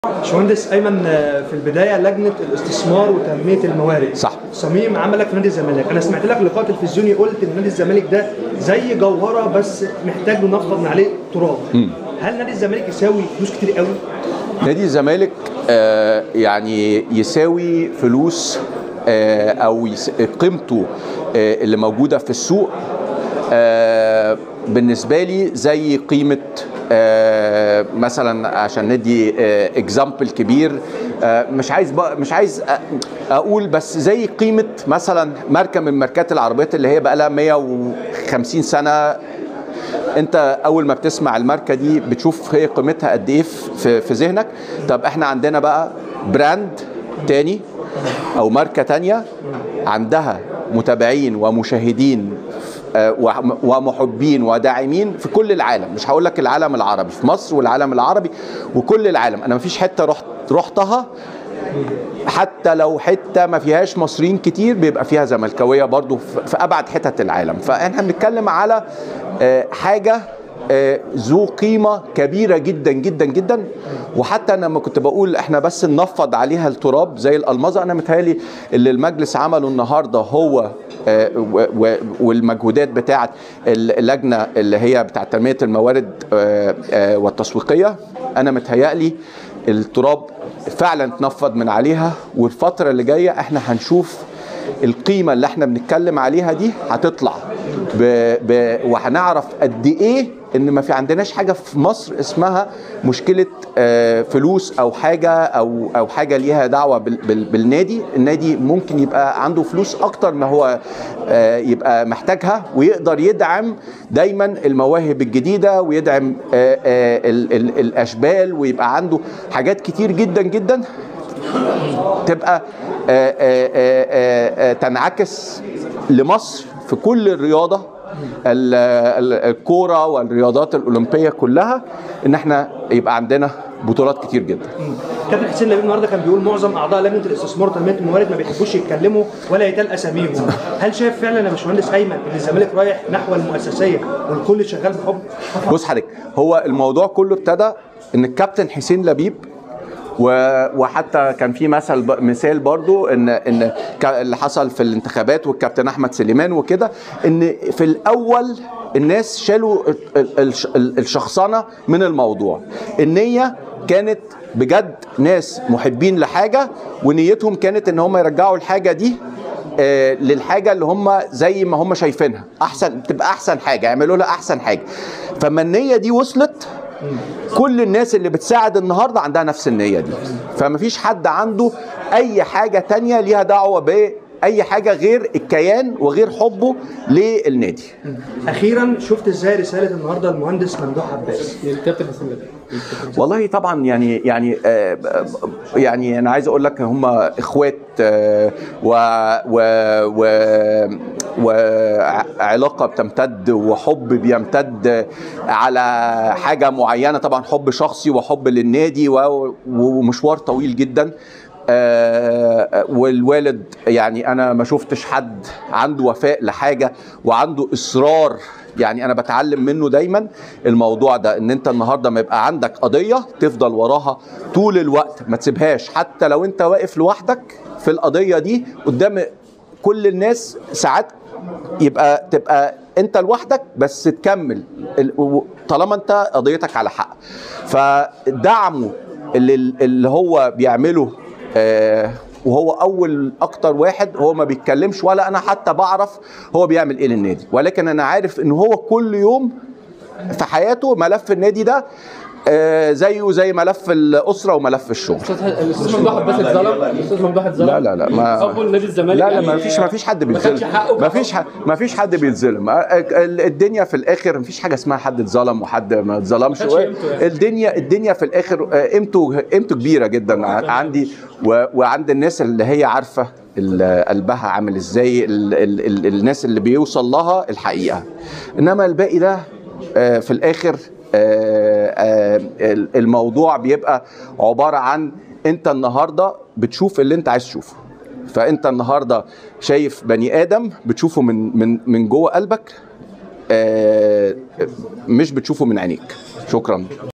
باشمهندس ايمن آه، في البدايه لجنه الاستثمار وتنميه الموارد صح. صميم عملك في نادي الزمالك انا سمعت لك لقاء تلفزيوني قلت ان نادي الزمالك ده زي جوهره بس محتاج نفض من عليه تراب هل نادي الزمالك يساوي فلوس كتير قوي نادي الزمالك آه، يعني يساوي فلوس آه، او يس- قيمته آه، اللي موجوده في السوق آه، بالنسبه لي زي قيمه آه، مثلا عشان ندي اكزامبل كبير آه، مش عايز بقى مش عايز أ- اقول بس زي قيمه مثلا ماركه من ماركات العربيات اللي هي بقى لها 150 سنه انت اول ما بتسمع الماركه دي بتشوف هي قيمتها قد ايه في في ذهنك طب احنا عندنا بقى براند تاني او ماركه تانية عندها متابعين ومشاهدين آه، وم- ومحبين وداعمين في كل العالم مش هقول لك العالم العربي في مصر والعالم العربي وكل العالم انا مفيش حته رحت رحتها حتى لو حته ما فيهاش مصريين كتير بيبقى فيها زملكاويه برضو في في ابعد حتت العالم فاحنا بنتكلم على آه، حاجه آه، ذو قيمه كبيره جدا جدا جدا وحتى انا لما كنت بقول احنا بس ننفض عليها التراب زي الالمازه انا متهيألي اللي المجلس عمله النهارده هو آه، و- و- والمجهودات بتاعه اللجنه اللي هي بتاعه تنميه الموارد آه، آه، والتسويقيه انا متهيألي التراب فعلا اتنفض من عليها والفتره اللي جايه احنا هنشوف القيمه اللي احنا بنتكلم عليها دي هتطلع ب... ب... وهنعرف قد ايه ان ما في عندناش حاجه في مصر اسمها مشكله آه، فلوس او حاجه او او حاجه ليها دعوه بال... بال... بالنادي النادي ممكن يبقى عنده فلوس اكتر ما هو آه، يبقى محتاجها ويقدر يدعم دايما المواهب الجديده ويدعم آه، آه، ال... ال... الاشبال ويبقى عنده حاجات كتير جدا جدا تبقى آه، آه، آه، آه، آه، تنعكس لمصر في كل الرياضه ال- ال- الكوره والرياضات الاولمبيه كلها ان احنا يبقى عندنا بطولات كتير جدا كابتن حسين لبيب النهارده كان بيقول معظم اعضاء لجنه الاستثمار وتنميه الموارد ما بيحبوش يتكلموا ولا يتقال اساميهم هل شايف فعلا يا باشمهندس ايمن ان الزمالك رايح نحو المؤسسيه والكل شغال بحب بص حضرتك هو الموضوع كله ابتدى ان الكابتن حسين لبيب و- وحتى كان في مثل ب- مثال برضو ان ان ك- اللي حصل في الانتخابات والكابتن احمد سليمان وكده ان في الاول الناس شالوا ال- ال- الش- ال- الشخصنه من الموضوع النيه كانت بجد ناس محبين لحاجه ونيتهم كانت ان هم يرجعوا الحاجه دي آه، للحاجه اللي هم زي ما هم شايفينها احسن تبقى احسن حاجه يعملوا لها احسن حاجه فما النيه دي وصلت كل الناس اللي بتساعد النهارده عندها نفس النيه دي فما فيش حد عنده اي حاجه تانية ليها دعوه باي حاجه غير الكيان وغير حبه للنادي اخيرا شفت ازاي رساله النهارده المهندس ممدوح عباس للكابتن حسين لبيب والله طبعا يعني يعني آه، يعني انا عايز اقول لك هم اخوات آه، و و و وعلاقه بتمتد وحب بيمتد على حاجه معينه طبعا حب شخصي وحب للنادي و- ومشوار طويل جدا آه، والوالد يعني انا ما شفتش حد عنده وفاء لحاجه وعنده اصرار يعني انا بتعلم منه دايما الموضوع ده ان انت النهارده ما يبقى عندك قضيه تفضل وراها طول الوقت ما تسيبهاش حتى لو انت واقف لوحدك في القضيه دي قدام كل الناس ساعات يبقى تبقى انت لوحدك بس تكمل ال- و- طالما انت قضيتك على حق فدعمه اللي, اللي هو بيعمله آه وهو اول اكتر واحد هو ما بيتكلمش ولا انا حتى بعرف هو بيعمل ايه للنادي ولكن انا عارف ان هو كل يوم في حياته ملف النادي ده آه زيه زي ملف الاسره وملف الشغل الاستاذ ممدوح عباس اتظلم الاستاذ ممدوح اتظلم لا لا لا ما حبه لنادي الزمالك لا لا يعني ما فيش ما فيش حد ما خدش بيتظلم حقه ما فيش ح- ما فيش حد بيتظلم آه، ال- الدنيا في الاخر ما فيش حاجه اسمها حد اتظلم وحد ما اتظلمش ما خدش قيمته يعني. الدنيا الدنيا في الاخر آه، قيمته قيمته كبيره جدا ع- عندي و- وعند الناس اللي هي عارفه ال- قلبها عامل ازاي ال ال ال الناس اللي بيوصل لها الحقيقه انما الباقي ده آه، في الاخر آه، آه، الموضوع بيبقى عباره عن انت النهارده بتشوف اللي انت عايز تشوفه فانت النهارده شايف بني ادم بتشوفه من من من جوه قلبك آه، مش بتشوفه من عينيك شكرا